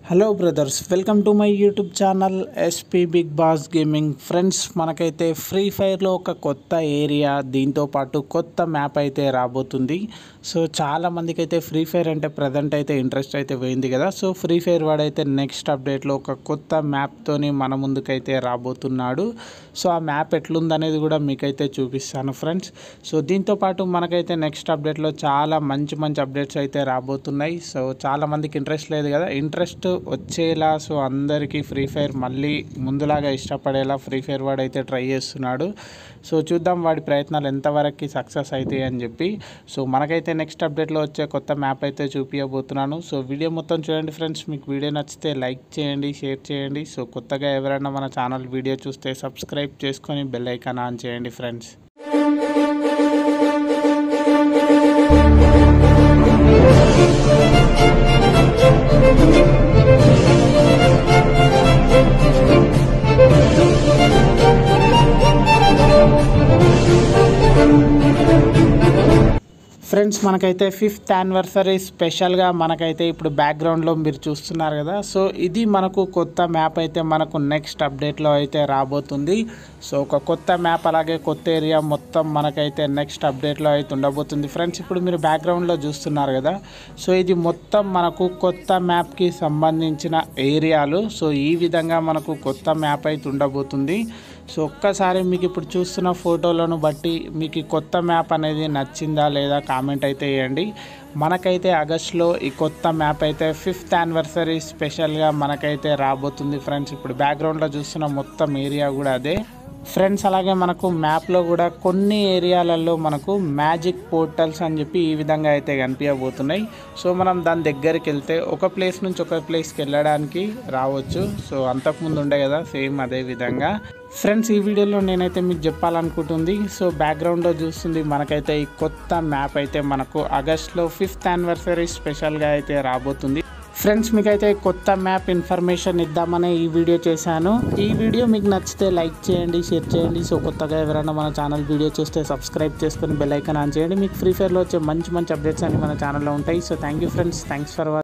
hello brothers welcome to my YouTube channel SP big boss gaming friends మనకైతే free ఫైర్లో ఒక కొత్త area దీంతో పాటు కొత్త మ్యాప్ అయితే రాబోతుంది సో చాలా మందికి అయితే ఫ్రీ ఫైర్ అంటే ప్రజెంట్ అయితే ఇంట్రెస్ట్ అయితే పోయింది కదా సో ఫ్రీ ఫైర్ వాడైతే నెక్స్ట్ అప్డేట్లో ఒక కొత్త మ్యాప్తోని మన ముందుకైతే రాబోతున్నాడు సో ఆ మ్యాప్ ఎట్లుందనేది కూడా మీకైతే చూపిస్తాను ఫ్రెండ్స్ సో దీంతో పాటు మనకైతే నెక్స్ట్ అప్డేట్లో చాలా మంచి మంచి అప్డేట్స్ అయితే రాబోతున్నాయి సో చాలా మందికి ఇంట్రెస్ట్ లేదు కదా ఇంట్రెస్ట్ వచ్చేలా సో అందరికీ ఫ్రీ ఫైర్ మళ్ళీ ముందులాగా ఇష్టపడేలా ఫ్రీ ఫైర్ వాడు అయితే ట్రై చేస్తున్నాడు సో చూద్దాం వాడి ప్రయత్నాలు ఎంతవరకు సక్సెస్ అవుతాయి అని చెప్పి సో మనకైతే నెక్స్ట్ అప్డేట్లో వచ్చే కొత్త మ్యాప్ అయితే చూపించబోతున్నాను సో వీడియో మొత్తం చూడండి ఫ్రెండ్స్ మీకు వీడియో నచ్చితే లైక్ చేయండి షేర్ చేయండి సో కొత్తగా ఎవరైనా మన ఛానల్ వీడియో చూస్తే సబ్స్క్రైబ్ చేసుకొని బెల్ ఐకాన్ ఆన్ చేయండి ఫ్రెండ్స్ ఫ్రెండ్స్ మనకైతే ఫిఫ్త్ యానివర్సరీ స్పెషల్గా మనకైతే ఇప్పుడు బ్యాక్గ్రౌండ్లో మీరు చూస్తున్నారు కదా సో ఇది మనకు కొత్త మ్యాప్ అయితే మనకు నెక్స్ట్ అప్డేట్లో అయితే రాబోతుంది సో ఒక కొత్త మ్యాప్ అలాగే కొత్త ఏరియా మొత్తం మనకైతే నెక్స్ట్ అప్డేట్లో అయితే ఉండబోతుంది ఫ్రెండ్స్ ఇప్పుడు మీరు బ్యాక్గ్రౌండ్లో చూస్తున్నారు కదా సో ఇది మొత్తం మనకు కొత్త మ్యాప్కి సంబంధించిన ఏరియాలు సో ఈ విధంగా మనకు కొత్త మ్యాప్ అయితే ఉండబోతుంది సో ఒక్కసారి మీకు ఇప్పుడు చూస్తున్న ఫోటోలను బట్టి మీకు ఈ కొత్త మ్యాప్ అనేది నచ్చిందా లేదా కామెంట్ అయితే వేయండి మనకైతే ఆగస్ట్లో ఈ కొత్త మ్యాప్ అయితే ఫిఫ్త్ యానివర్సరీ స్పెషల్గా మనకైతే రాబోతుంది ఫ్రెండ్స్ ఇప్పుడు బ్యాక్గ్రౌండ్లో చూస్తున్న మొత్తం ఏరియా కూడా అదే ఫ్రెండ్స్ అలాగే మనకు మ్యాప్లో కూడా కొన్ని ఏరియాలలో మనకు మ్యాజిక్ పోర్టల్స్ అని చెప్పి ఈ విధంగా అయితే కనిపించబోతున్నాయి సో మనం దాని దగ్గరికి వెళ్తే ఒక ప్లేస్ నుంచి ఒక ప్లేస్కి వెళ్ళడానికి రావచ్చు సో అంతకుముందు ఉండే కదా సేమ్ అదే విధంగా ఫ్రెండ్స్ ఈ వీడియోలో నేనైతే మీకు చెప్పాలనుకుంటుంది సో బ్యాక్గ్రౌండ్లో చూస్తుంది మనకైతే ఈ కొత్త మ్యాప్ అయితే మనకు ఆగస్ట్లో ఫిఫ్త్ యానివర్సరీ స్పెషల్గా అయితే రాబోతుంది ఫ్రెండ్స్ మీకైతే కొత్త మ్యాప్ ఇన్ఫర్మేషన్ ఇద్దామనే ఈ వీడియో చేశాను ఈ వీడియో మీకు నచ్చితే లైక్ చేయండి షేర్ చేయండి సో కొత్తగా ఎవరైనా మన ఛానల్ వీడియో చూస్తే సబ్స్క్రైబ్ చేసుకొని బెల్ ఐకాన్ ఆన్ చేయండి మీకు ఫ్రీ ఫైర్లో వచ్చే మంచి మంచి అప్డేట్స్ అన్ని మన ఛానల్లో ఉంటాయి so thank you friends thanks for